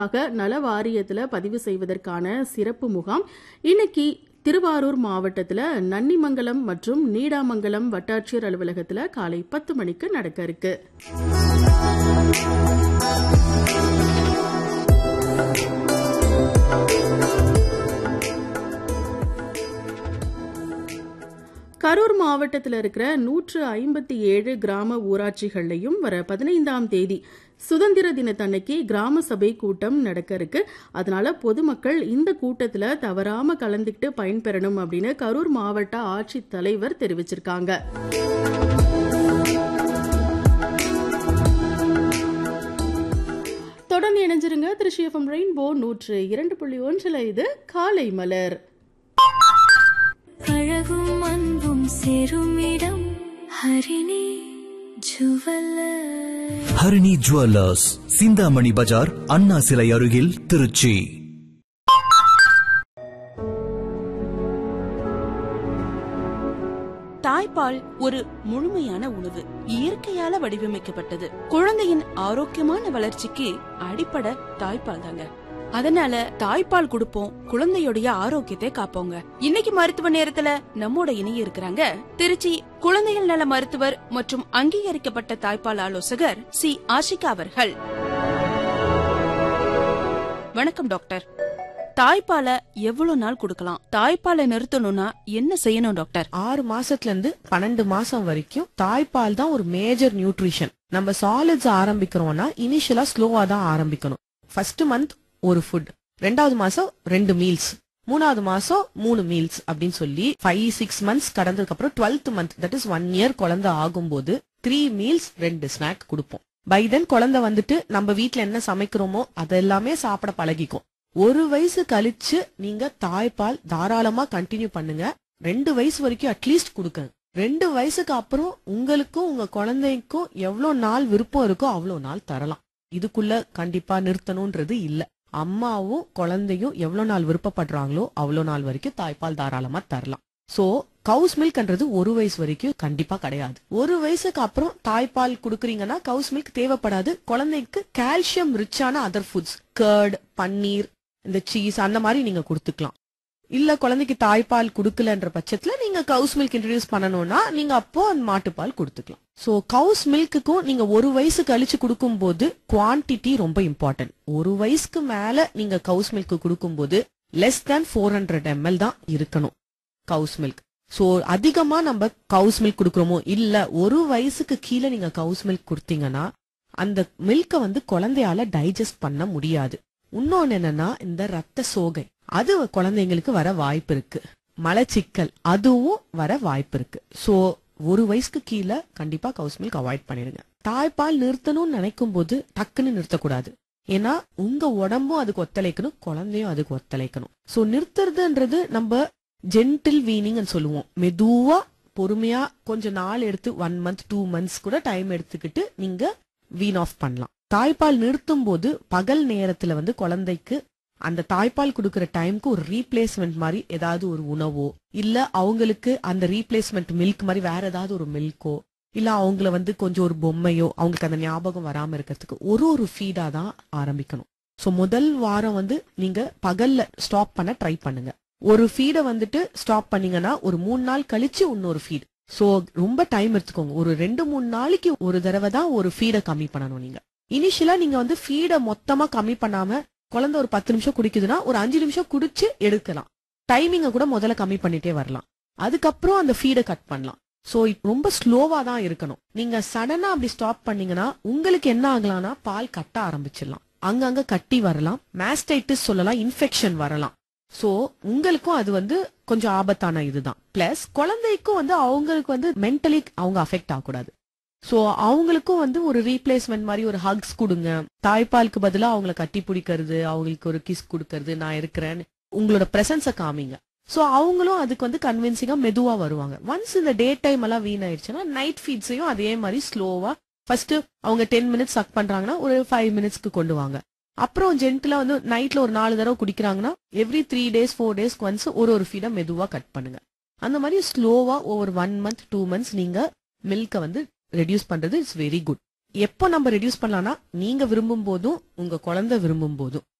ஆக நல வாரியத்துல பதிவு செய்வதற்கான சிறப்பு முகாம் இன்னைக்கு திருவாரூர் மாவட்டத்துல நன்னிமங்கலம் மற்றும் நீடாமங்கலம் வட்டாட்சியர் அலுவலகத்துல காலை பத்து மணிக்கு நடக்க இருக்கு கரூர் மாவட்டத்தில் இருக்கிற நூற்று ஐம்பத்தி ஏழு கிராம ஊராட்சிகள்லையும் வர பதினைந்தாம் தேதி சுதந்திர தினத்தன்னைக்கு கிராம சபை கூட்டம் நடக்க இருக்கு அதனால பொதுமக்கள் இந்த கூட்டத்துல தவறாம கலந்துக்கிட்டு பயன்பெறணும் அப்படின்னு கரூர் மாவட்ட ஆட்சித் தலைவர் தெரிவிச்சிருக்காங்க தொடர்ந்து இணைஞ்சிருங்க திருச்சி எஃப்எம் ரெயின்போ நூற்று இரண்டு புள்ளி ஒன்றில் இது காலை மலர் அழகும் அன்பும் சேரும் இடம் ஹரிணி ஜுவல்லர் ஹரிணி ஜுவல்லர்ஸ் சிந்தாமணி பஜார் அண்ணா சிலை அருகில் திருச்சி தாய்ப்பால் ஒரு முழுமையான உணவு இயற்கையால வடிவமைக்கப்பட்டது குழந்தையின் ஆரோக்கியமான வளர்ச்சிக்கு அடிப்படை தாய்ப்பால் தாங்க அதனால தாய்ப்பால் கொடுப்போம் குழந்தையுடைய ஆரோக்கியத்தை காப்போங்க இன்னைக்கு மருத்துவ நேரத்துல நம்மோட இணைய இருக்கிறாங்க திருச்சி குழந்தைகள் நல மருத்துவர் மற்றும் அங்கீகரிக்கப்பட்ட தாய்ப்பால் ஆலோசகர் சி ஆஷிகா அவர்கள் வணக்கம் டாக்டர் தாய்ப்பால எவ்வளவு நாள் கொடுக்கலாம் தாய்ப்பாலை நிறுத்தணும்னா என்ன செய்யணும் டாக்டர் ஆறு மாசத்துல இருந்து பன்னெண்டு மாசம் வரைக்கும் தாய்ப்பால் தான் ஒரு மேஜர் நியூட்ரிஷன் நம்ம சாலிட்ஸ் ஆரம்பிக்கிறோம்னா இனிஷியலா ஸ்லோவா தான் ஆரம்பிக்கணும் ஃபர்ஸ்ட் மந்த் ஒரு ஃபுட் ரெண்டாவது மாசம் ரெண்டு மீல்ஸ் மூணாவது மாசம் மூணு மீல்ஸ் அப்படின்னு சொல்லி ஃபைவ் சிக்ஸ் மந்த்ஸ் கடந்ததுக்கு அப்புறம் twelfth month that is one year குழந்தை ஆகும்போது த்ரீ மீல்ஸ் ரெண்டு ஸ்நாக் கொடுப்போம் பை தென் குழந்தை வந்துட்டு நம்ம வீட்ல என்ன சமைக்கிறோமோ அதெல்லாமே சாப்பிட பழகிக்கும் ஒரு வயசு கழிச்சு நீங்க தாய்ப்பால் தாராளமா கண்டினியூ பண்ணுங்க ரெண்டு வயசு வரைக்கும் அட்லீஸ்ட் கொடுங்க ரெண்டு வயசுக்கு அப்புறம் உங்களுக்கும் உங்க குழந்தைக்கும் எவ்வளவு நாள் விருப்பம் இருக்கோ அவ்வளவு நாள் தரலாம் இதுக்குள்ள கண்டிப்பா நிறுத்தணும்ன்றது இல்ல அம்மாவும் குழந்தையும் எவ்வளவு நாள் விருப்பப்படுறாங்களோ அவ்வளவு நாள் வரைக்கும் தாய்ப்பால் தாராளமா தரலாம் சோ கவுஸ் மில்க்ன்றது ஒரு வயசு வரைக்கும் கண்டிப்பா கிடையாது ஒரு வயசுக்கு அப்புறம் தாய்ப்பால் குடுக்குறீங்கன்னா கவுஸ் மில்க் தேவைப்படாது குழந்தைக்கு கால்சியம் ரிச்சான அதர் ஃபுட்ஸ் கர்ட் பன்னீர் இந்த சீஸ் அந்த மாதிரி நீங்க கொடுத்துக்கலாம் இல்ல குழந்தைக்கு தாய்ப்பால் குடுக்கலன்ற பட்சத்துல நீங்க கவுஸ் மில்க் இன்ட்ரடியூஸ் பண்ணணும்னா நீங்க அப்போ அந்த மாட்டுப்பால் கொடுத்துக்கலாம் சோ கவுஸ் மில்க்குக்கும் நீங்க ஒரு வயசு கழிச்சு கொடுக்கும்போது குவான்டிட்டி ரொம்ப இம்பார்ட்டன்ட் ஒரு வயசுக்கு மேல நீங்க கவுஸ் மில்க் கொடுக்கும்போது less than four hundred ml தான் இருக்கணும் கவுஸ் மில்க் சோ அதிகமா நம்ம கவுஸ் மில்க் கொடுக்குறோமோ இல்ல ஒரு வயசுக்கு கீழே நீங்க கவுஸ் மில்க் கொடுத்தீங்கன்னா அந்த மில்க வந்து குழந்தையால டைஜஸ்ட் பண்ண முடியாது இன்னொன்னு என்னன்னா இந்த ரத்த சோகை அது குழந்தைங்களுக்கு வர வாய்ப்பு இருக்கு மலச்சிக்கல் அதுவும் வர வாய்ப்பு இருக்கு சோ ஒரு வயசுக்கு கீழே கண்டிப்பா கவுஸ் மில்க் அவாய்ட் பண்ணிடுங்க தாய்ப்பால் நிறுத்தணும்னு நினைக்கும் போது டக்குன்னு நிறுத்தக்கூடாது ஏன்னா உங்க உடம்பும் அதுக்கு ஒத்துழைக்கணும் குழந்தையும் அதுக்கு ஒத்துழைக்கணும் சோ நிறுத்துறதுன்றது நம்ம ஜென்டில் வீனிங் சொல்லுவோம் மெதுவா பொறுமையா கொஞ்ச நாள் எடுத்து ஒன் மந்த் டூ மந்த்ஸ் கூட டைம் எடுத்துக்கிட்டு நீங்க வீன் ஆஃப் பண்ணலாம் தாய்ப்பால் நிறுத்தும் போது பகல் நேரத்துல வந்து குழந்தைக்கு அந்த தாய்ப்பால் கொடுக்கிற டைம்க்கு ஒரு ரீப்ளேஸ்மெண்ட் மாதிரி ஏதாவது ஒரு உணவோ இல்ல அவங்களுக்கு அந்த ரீப்ளேஸ்மெண்ட் மில்க் மாதிரி வேற ஏதாவது ஒரு மில்கோ இல்ல அவங்கள வந்து கொஞ்சம் ஒரு பொம்மையோ அவங்களுக்கு அந்த ஞாபகம் வராம இருக்கிறதுக்கு ஒரு ஒரு ஃபீடா தான் ஆரம்பிக்கணும் சோ முதல் வாரம் வந்து நீங்க பகல்ல ஸ்டாப் பண்ண ட்ரை பண்ணுங்க ஒரு ஃபீடை வந்துட்டு ஸ்டாப் பண்ணீங்கன்னா ஒரு மூணு நாள் கழிச்சு இன்னொரு ஃபீட் சோ ரொம்ப டைம் எடுத்துக்கோங்க ஒரு ரெண்டு மூணு நாளைக்கு ஒரு தடவை தான் ஒரு ஃபீடை கம்மி பண்ணணும் நீங்க இனிஷியலா நீங்க வந்து ஃபீடை மொத்தமா கம்மி பண்ணாம குழந்தை ஒரு பத்து நிமிஷம் குடிக்குதுன்னா ஒரு அஞ்சு நிமிஷம் குடிச்சு எடுக்கலாம் டைமிங்க கூட முதல்ல கம்மி பண்ணிட்டே வரலாம் அதுக்கப்புறம் அந்த ஃபீடை கட் பண்ணலாம் சோ ரொம்ப ஸ்லோவா தான் இருக்கணும் நீங்க சடனா அப்படி ஸ்டாப் பண்ணீங்கன்னா உங்களுக்கு என்ன ஆகலாம்னா பால் கட்ட ஆரம்பிச்சிடலாம் அங்கங்க கட்டி வரலாம் மாஸ்டைட்டிஸ் சொல்லலாம் இன்ஃபெக்ஷன் வரலாம் சோ உங்களுக்கும் அது வந்து கொஞ்சம் ஆபத்தான இதுதான் பிளஸ் குழந்தைக்கும் வந்து அவங்களுக்கு வந்து மென்டலி அவங்க அஃபெக்ட் ஆகக்கூடாது சோ அவங்களுக்கும் வந்து ஒரு ரீப்ளேஸ்மெண்ட் மாதிரி ஒரு ஹக்ஸ் கொடுங்க தாய்ப்பாலுக்கு பதிலா அவங்கள கட்டி பிடிக்கிறது அவங்களுக்கு ஒரு கிஸ் கொடுக்கறது நான் இருக்கிறேன்னு உங்களோட பிரசன்ஸ காமிங்க சோ அவங்களும் அதுக்கு வந்து கன்வின்சிங்கா மெதுவா வருவாங்க ஒன்ஸ் இந்த டே டைம் எல்லாம் வீணாயிடுச்சுன்னா நைட் ஃபீட்ஸையும் அதே மாதிரி ஸ்லோவா ஃபர்ஸ்ட் அவங்க டென் மினிட்ஸ் சக் பண்றாங்கன்னா ஒரு ஃபைவ் மினிட்ஸ்க்கு கொண்டு வாங்க அப்புறம் ஜென்டிலா வந்து நைட்ல ஒரு நாலு தடவை குடிக்கிறாங்கன்னா எவ்ரி த்ரீ டேஸ் ஃபோர் டேஸ்க்கு ஒன்ஸ் ஒரு ஒரு ஃபீடை மெதுவா கட் பண்ணுங்க அந்த மாதிரி ஸ்லோவா ஒவ்வொரு ஒன் மந்த் டூ மந்த்ஸ் நீங்க மில்க வந்து ரெடியூஸ் பண்றது இட்ஸ் வெரி குட் எப்போ நம்ம ரெடியூஸ் பண்ணலாம்னா நீங்க விரும்பும் போதும் உங்க குழந்தை விரும்பும் போதும்